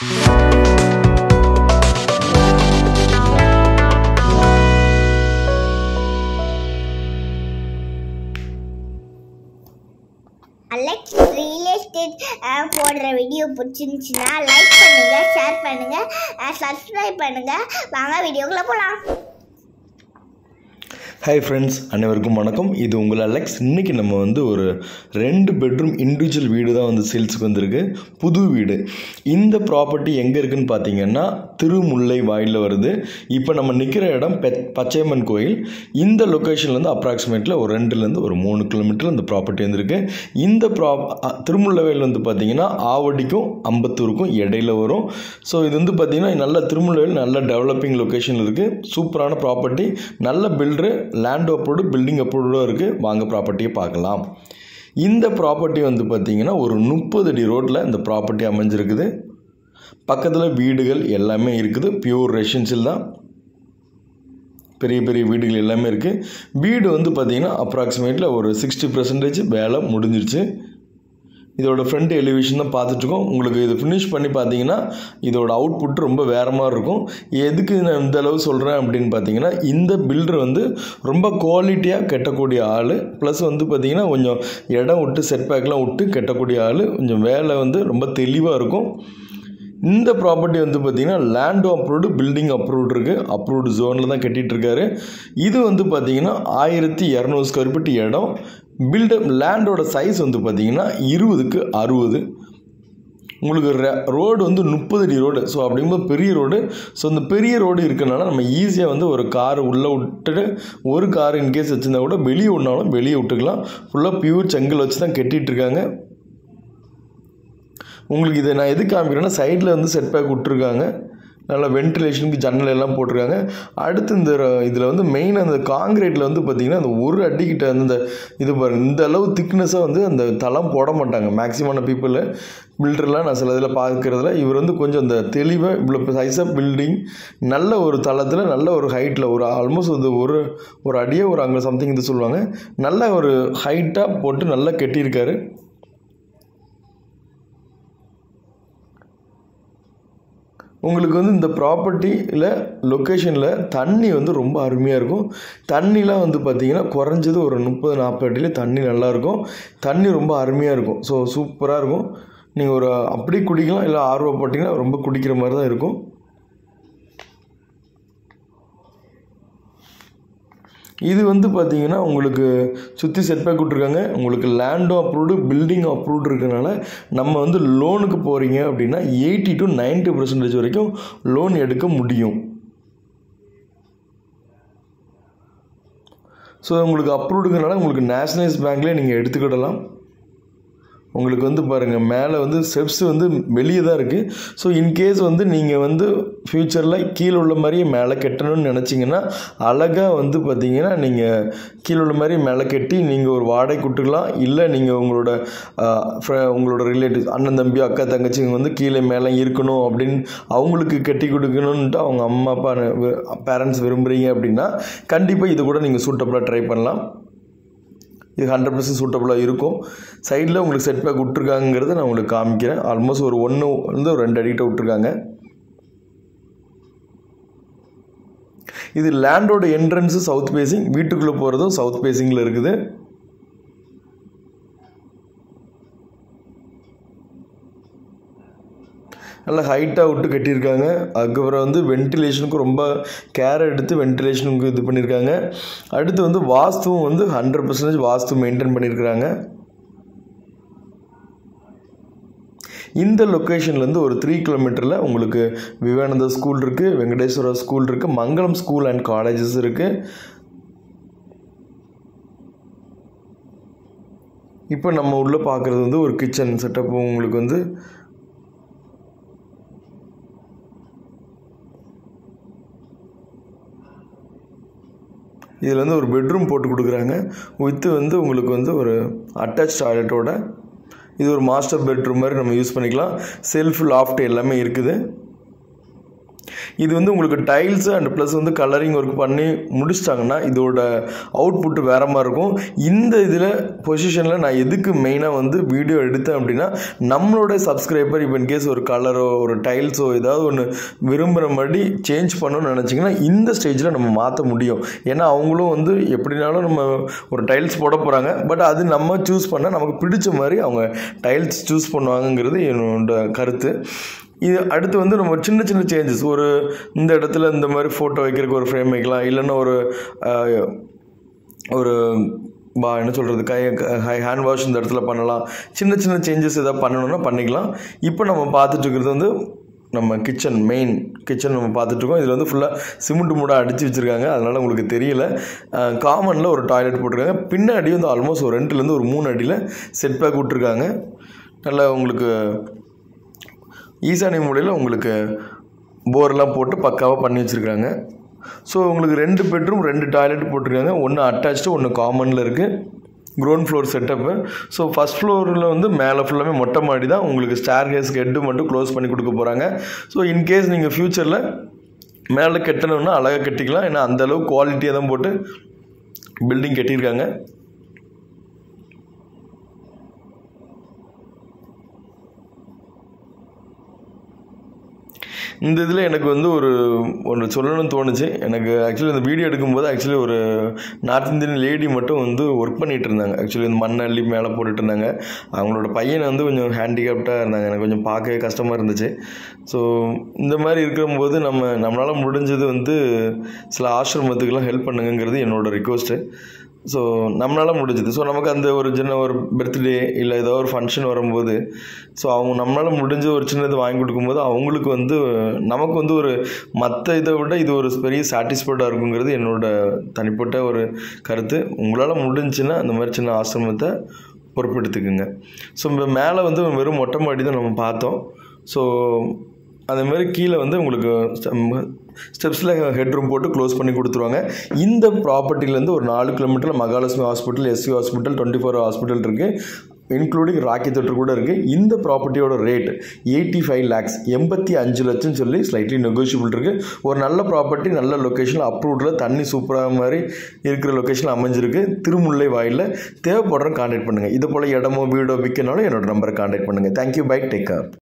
Alex real estate போடுற video பிடிச்சிருந்துச்சுன்னா like பண்ணுங்க ஷேர் பண்ணுங்க சப்ஸ்கிரைப் பண்ணுங்க வாங்க வீடியோக்குள்ள போகலாம் ஹாய் ஃப்ரெண்ட்ஸ் அனைவருக்கும் வணக்கம் இது உங்கள் அலெக்ஸ் இன்றைக்கி நம்ம வந்து ஒரு ரெண்டு பெட்ரூம் இண்டிவிஜுவல் வீடு தான் வந்து சேல்ஸுக்கு வந்திருக்கு புது வீடு இந்த ப்ராப்பர்ட்டி எங்கே இருக்குன்னு பார்த்தீங்கன்னா திருமுல்லை வாயிலில் வருது இப்போ நம்ம நிற்கிற இடம் பெ பச்சையம்மன் கோயில் இந்த லொக்கேஷன்லேருந்து அப்ராக்சிமேட்டில் ஒரு ரெண்டுலேருந்து ஒரு மூணு கிலோமீட்டர் இந்த ப்ராப்பர்ட்டி வந்திருக்கு இந்த ப்ரா அ- திருமுல்லை வயல் வந்து பார்த்தீங்கன்னா ஆவடிக்கும் அம்பத்தூருக்கும் இடையில வரும் ஸோ இது வந்து பார்த்தீங்கன்னா நல்ல திருமுல்லைவயல் நல்ல டெவலப்பிங் லொக்கேஷனில் இருக்குது சூப்பரான ப்ராப்பர்ட்டி நல்ல பில்டரு லேண்ட் அப்ரூவ்டு பில்டிங் அப்ரூவ்டும் இருக்குது வாங்க ப்ராப்பர்ட்டியை பார்க்கலாம் இந்த ப்ராப்பர்ட்டி வந்து பார்த்தீங்கன்னா ஒரு முப்பது அடி ரோட்டில் இந்த ப்ராப்பர்ட்டி அமைஞ்சிருக்குது பக்கத்தில் வீடுகள் எல்லாமே இருக்குது பியூர் ரெசிடென்ஷியல் தான் பெரிய பெரிய வீடுகள் எல்லாமே இருக்குது வீடு வந்து பார்த்தீங்கன்னா அப்ராக்சிமேட்டில் ஒரு சிக்ஸ்டி பர்சன்டேஜ் வேலை முடிஞ்சிருச்சு இதோட ஃப்ரண்ட் எலிவேஷன் தான் பார்த்துட்ருக்கோம் உங்களுக்கு இது ஃபினிஷ் பண்ணி பார்த்தீங்கன்னா இதோட அவுட்புட் ரொம்ப வேறு மாதிரி இருக்கும் எதுக்கு நான் இந்த அளவு சொல்கிறேன் அப்படின்னு பார்த்தீங்கன்னா இந்த பில்டர் வந்து ரொம்ப குவாலிட்டியாக கட்டக்கூடிய ஆள் ப்ளஸ் வந்து பார்த்தீங்கன்னா கொஞ்சம் இடம் விட்டு செட் பேக்லாம் விட்டு கட்டக்கூடிய ஆள் கொஞ்சம் வேலை வந்து ரொம்ப தெளிவாக இருக்கும் இந்த ப்ராப்பர்ட்டி வந்து பார்த்தீங்கன்னா லேண்ட் அப்ரூவ்டு பில்டிங் அப்ரூவ்டு இருக்குது அப்ரூவ்டு ஜோனில் தான் கட்டிட்டு இருக்காரு இது வந்து பார்த்தீங்கன்னா ஆயிரத்தி இரநூறு ஸ்கொயர் ஃபீட் இடம் பில்டர் லேண்டோட சைஸ் வந்து பார்த்தீங்கன்னா இருபதுக்கு அறுபது உங்களுக்கு ரோடு வந்து முப்பது அடி ரோடு ஸோ அப்படிங்கும்போது பெரிய ரோடு ஸோ இந்த பெரிய ரோடு இருக்கனால நம்ம ஈஸியாக வந்து ஒரு கார் உள்ளே விட்டுட்டு ஒரு கார் இன்கேஸ் வச்சுருந்தா கூட வெளியே விடனாலும் வெளியே விட்டுக்கலாம் ஃபுல்லாக பியூர் செங்கல் வச்சு தான் கட்டிட்டு இருக்காங்க உங்களுக்கு இதை நான் எது காமிக்கிறேன்னா சைடில் வந்து செட் பேக் விட்ருக்காங்க நல்ல வென்டிலேஷனுக்கு ஜன்னல் எல்லாம் போட்டிருக்காங்க அடுத்து இந்த இதில் வந்து மெயின் அந்த காங்கிரீட்டில் வந்து பார்த்திங்கன்னா அந்த ஒரு அடிக்கிட்ட அந்த இது பாருங்க இந்த அளவு திக்னஸாக வந்து அந்த தளம் போட மாட்டாங்க மேக்ஸிமான பீப்புள் பில்டர்லாம் நான் சில இதில் பார்க்குறதுல இவர் வந்து கொஞ்சம் அந்த தெளிவாக இவ்வளோ சைஸாக பில்டிங் நல்ல ஒரு தளத்தில் நல்ல ஒரு ஹைட்டில் ஒரு ஆல்மோஸ்ட் வந்து ஒரு ஒரு அடியே ஒரு அங்கே சம்திங் இது சொல்லுவாங்க நல்ல ஒரு ஹைட்டாக போட்டு நல்லா கட்டியிருக்காரு உங்களுக்கு வந்து இந்த ப்ராப்பர்ட்டியில் லொக்கேஷனில் தண்ணி வந்து ரொம்ப அருமையாக இருக்கும் தண்ணிலாம் வந்து பார்த்தீங்கன்னா குறைஞ்சது ஒரு முப்பது நாற்பது அடியில் தண்ணி நல்லாயிருக்கும் தண்ணி ரொம்ப அருமையாக இருக்கும் ஸோ சூப்பராக இருக்கும் நீங்கள் ஒரு அப்படி குடிக்கலாம் இல்லை ஆர்வப்பட்டீங்கன்னா ரொம்ப குடிக்கிற மாதிரி தான் இருக்கும் இது வந்து பார்த்தீங்கன்னா உங்களுக்கு சுற்றி செட்பேக் விட்ருக்காங்க உங்களுக்கு லேண்டும் அப்ரூவ்டு பில்டிங் அப்ரூவ்டு இருக்கனால நம்ம வந்து லோனுக்கு போகிறீங்க அப்படின்னா எயிட்டி டு 90% பர்சன்டேஜ் வரைக்கும் லோன் எடுக்க முடியும் ஸோ உங்களுக்கு அப்ரூவ்டுங்கனால உங்களுக்கு நேஷனலைஸ் பேங்க்லேயே நீங்கள் எடுத்துக்கிடலாம் உங்களுக்கு வந்து பாருங்கள் மேலே வந்து ஸ்டெப்ஸ் வந்து வெளியே தான் இருக்குது ஸோ இன்கேஸ் வந்து நீங்கள் வந்து ஃப்யூச்சரில் கீழே உள்ள மாதிரியே மேலே கட்டணும்னு நினச்சிங்கன்னா அழகாக வந்து பார்த்தீங்கன்னா நீங்கள் கீழே உள்ள மாதிரி மேலே கட்டி நீங்கள் ஒரு வாடகை விட்டுக்கலாம் இல்லை நீங்கள் உங்களோட ஆஹ், fr- உங்களோட ரிலேட்டிவ் அண்ணன் தம்பி அக்கா தங்கச்சிங்க வந்து கீழே மேலே இருக்கணும் அப்படின்னு அவங்களுக்கு கட்டி கொடுக்கணுன்ட்டு அவங்க அம்மா அப்பா பேரண்ட்ஸ் விரும்புகிறீங்க அப்படின்னா கண்டிப்பாக இது கூட நீங்கள் சூட்டபுளாக ட்ரை பண்ணலாம் இது ஹண்ட்ரட் பர்சன்ட் சூட்டபுளாக இருக்கும் சைடில் உங்களுக்கு செட் பேக் விட்ருக்காங்கிறத நான் உங்களுக்கு காமிக்கிறேன் ஆல்மோஸ்ட் ஒரு ஒன்று வந்து ஒரு ரெண்டு அடிக்கிட்ட விட்ருக்காங்க இது லேண்டோட என்ட்ரன்ஸு சவுத் பேசிங் வீட்டுக்குள்ளே போகிறதும் சவுத் பேசிங்கில் இருக்குது நல்லா ஹைட்டாக விட்டு கட்டியிருக்காங்க அதுக்கப்புறம் வந்து வென்டிலேஷனுக்கு ரொம்ப கேர் எடுத்து வென்டிலேஷனுக்கு இது பண்ணியிருக்காங்க அடுத்து வந்து வாஸ்துவும் வந்து ஹண்ட்ரட் பர்சன்டேஜ் வாஸ்து மெயின்டைன் பண்ணியிருக்கிறாங்க இந்த லொக்கேஷன்லேருந்து ஒரு த்ரீ கிலோமீட்டரில் உங்களுக்கு விவேகானந்தா ஸ்கூல் இருக்குது வெங்கடேஸ்வரா ஸ்கூல் இருக்குது மங்களம் ஸ்கூல் அண்ட் காலேஜஸ் இருக்குது இப்போ நம்ம உள்ளே பார்க்குறது வந்து ஒரு கிச்சன் செட்டப் உங்களுக்கு வந்து இதில் வந்து ஒரு பெட்ரூம் போட்டு கொடுக்குறாங்க வித்து வந்து உங்களுக்கு வந்து ஒரு அட்டாச் டாய்லெட்டோட இது ஒரு மாஸ்டர் பெட்ரூம் மாதிரி நம்ம யூஸ் பண்ணிக்கலாம் செல்ஃப் லாஃப்ட் எல்லாமே இருக்குது இது வந்து உங்களுக்கு டைல்ஸு அண்ட் ப்ளஸ் வந்து கலரிங் ஒர்க் பண்ணி முடிச்சிட்டாங்கன்னா இதோட அவுட்புட் வேற மாதிரி இருக்கும் இந்த இதில் பொசிஷனில் நான் எதுக்கு மெயினாக வந்து வீடியோ எடுத்தேன் அப்படின்னா நம்மளோட சப்ஸ்கிரைபர் இப்போ இன்கேஸ் ஒரு கலரோ ஒரு டைல்ஸோ ஏதாவது ஒன்று விரும்புகிற மாதிரி சேஞ்ச் பண்ணணும்னு நினச்சிங்கன்னா இந்த ஸ்டேஜில் நம்ம மாற்ற முடியும் ஏன்னா அவங்களும் வந்து எப்படினாலும் நம்ம ஒரு டைல்ஸ் போட போகிறாங்க பட் அது நம்ம சூஸ் பண்ணால் நமக்கு பிடிச்ச மாதிரி அவங்க டைல்ஸ் சூஸ் பண்ணுவாங்கங்கிறது என்னோட கருத்து இது அடுத்து வந்து நம்ம சின்ன சின்ன சேஞ்சஸ் ஒரு இந்த இடத்துல இந்த மாதிரி ஃபோட்டோ வைக்கிறதுக்கு ஒரு ஃப்ரேம் வைக்கலாம் இல்லைன்னா ஒரு ஆஹ், ஒரு பா என்ன சொல்கிறது கை ஹை ஹேண்ட் வாஷ் இந்த இடத்துல பண்ணலாம் சின்ன சின்ன சேஞ்சஸ் எதாவது பண்ணணும்னா பண்ணிக்கலாம் இப்போ நம்ம பார்த்துட்டு இருக்கிறது வந்து நம்ம கிச்சன் மெயின் கிச்சன் நம்ம பார்த்துட்ருக்கோம் இதில் வந்து ஃபுல்லாக சிமெண்ட் மூடாக அடித்து வச்சுருக்காங்க அதனால் உங்களுக்கு தெரியல காமனில் ஒரு டாய்லெட் போட்டிருக்காங்க பின்னாடி வந்து ஆல்மோஸ்ட் ஒரு ரெண்டுலேருந்து ஒரு மூணு அடியில் செட் பேக் விட்ருக்காங்க நல்லா உங்களுக்கு ஈசானி மூலையில் உங்களுக்கு போர்லாம் போட்டு பக்காவாக பண்ணி வச்சுருக்காங்க ஸோ உங்களுக்கு ரெண்டு பெட்ரூம் ரெண்டு டாய்லெட் போட்டிருக்காங்க ஒன்று அட்டாச்சு ஒன்று காமனில் இருக்குது ground floor setup so first ஃப்ளோரில் வந்து மேலே ஃபுல்லாமே மொட்டை மாடி தான் உங்களுக்கு ஸ்டார் கேஸ்க்கு ஹெட்டு மட்டும் க்ளோஸ் பண்ணி கொடுக்க போகிறாங்க ஸோ இன்கேஸ் நீங்கள் ஃப்யூச்சரில் மேலே கட்டணும்னா அழகாக கட்டிக்கலாம் ஏன்னா அந்தளவு குவாலிட்டியாக தான் போட்டு பில்டிங் கட்டியிருக்காங்க இந்த இதில் எனக்கு வந்து ஒரு ஒன்று சொல்லணும்னு தோணுச்சு எனக்கு ஆக்சுவலி இந்த வீடியோ எடுக்கும்போது ஆக்சுவலி ஒரு நார்த் இந்தியன் லேடி மட்டும் வந்து ஒர்க் பண்ணிகிட்டு இருந்தாங்க ஆக்சுவலி இந்த மண் அள்ளி மேலே போட்டுட்டு இருந்தாங்க அவங்களோட பையனை வந்து கொஞ்சம் ஹேண்டிகேப்டாக இருந்தாங்க எனக்கு கொஞ்சம் பார்க்கவே கஷ்டமாக இருந்துச்சு ஸோ இந்த மாதிரி இருக்கும்போது நம்ம நம்மளால் முடிஞ்சது வந்து சில ஆசிரமத்துக்கெல்லாம் ஹெல்ப் பண்ணுங்கிறது என்னோட ரிக்வஸ்ட்டு ஸோ நம்மளால் முடிஞ்சது ஸோ நமக்கு அந்த ஒரு சின்ன ஒரு பர்த்டே இல்லை ஏதோ ஒரு ஃபங்க்ஷன் வரும்போது ஸோ அவங்க நம்மளால் முடிஞ்ச ஒரு சின்னது வாங்கி கொடுக்கும்போது அவங்களுக்கு வந்து நமக்கு வந்து ஒரு மற்ற இதை விட இது ஒரு பெரிய சாட்டிஸ்ஃபைடாக இருக்குங்கிறது என்னோட தனிப்பட்ட ஒரு கருத்து உங்களால் முடிஞ்சுன்னா அந்த மாதிரி சின்ன ஆசிரமத்தை பொறுப்பெடுத்துக்குங்க ஸோ இப்போ மேலே வந்து வெறும் மொட்டை மாடி தான் நம்ம பார்த்தோம் ஸோ அதே மாதிரி கீழே வந்து உங்களுக்கு ஸ்டெப்ஸில் ஹெட்ரூம் போட்டு க்ளோஸ் பண்ணி கொடுத்துருவாங்க இந்த ப்ராப்பர்ட்டிலேருந்து ஒரு நாலு கிலோமீட்டரில் Mahalakshmi hospital SC hospital twenty four hospital இருக்குது இன்க்ளூடிங் ராக்கி தொற்று கூட இருக்குது இந்த ப்ராப்பர்ட்டியோட ரேட் எயிட்டி ஃபைவ் லேக்ஸ் எண்பத்தி அஞ்சு லட்சம் சொல்லி ஸ்லைட்லி நெகோஷியபிள் இருக்குது ஒரு நல்ல ப்ராப்பர்ட்டி நல்ல லொக்கேஷனில் அப்ரூவ்டில் தண்ணி சூப்பராக மாதிரி இருக்கிற லொக்கேஷனில் அமைஞ்சிருக்கு திருமுல்லை வாயிலில் தேவைப்படுற கான்டாக்ட் பண்ணுங்கள் இது போல் இடமோ வீடோ விற்கனாலும் என்னோட நம்பரை கான்டாக்ட் பண்ணுங்கள் தேங்க்யூ பை டேக் கேர்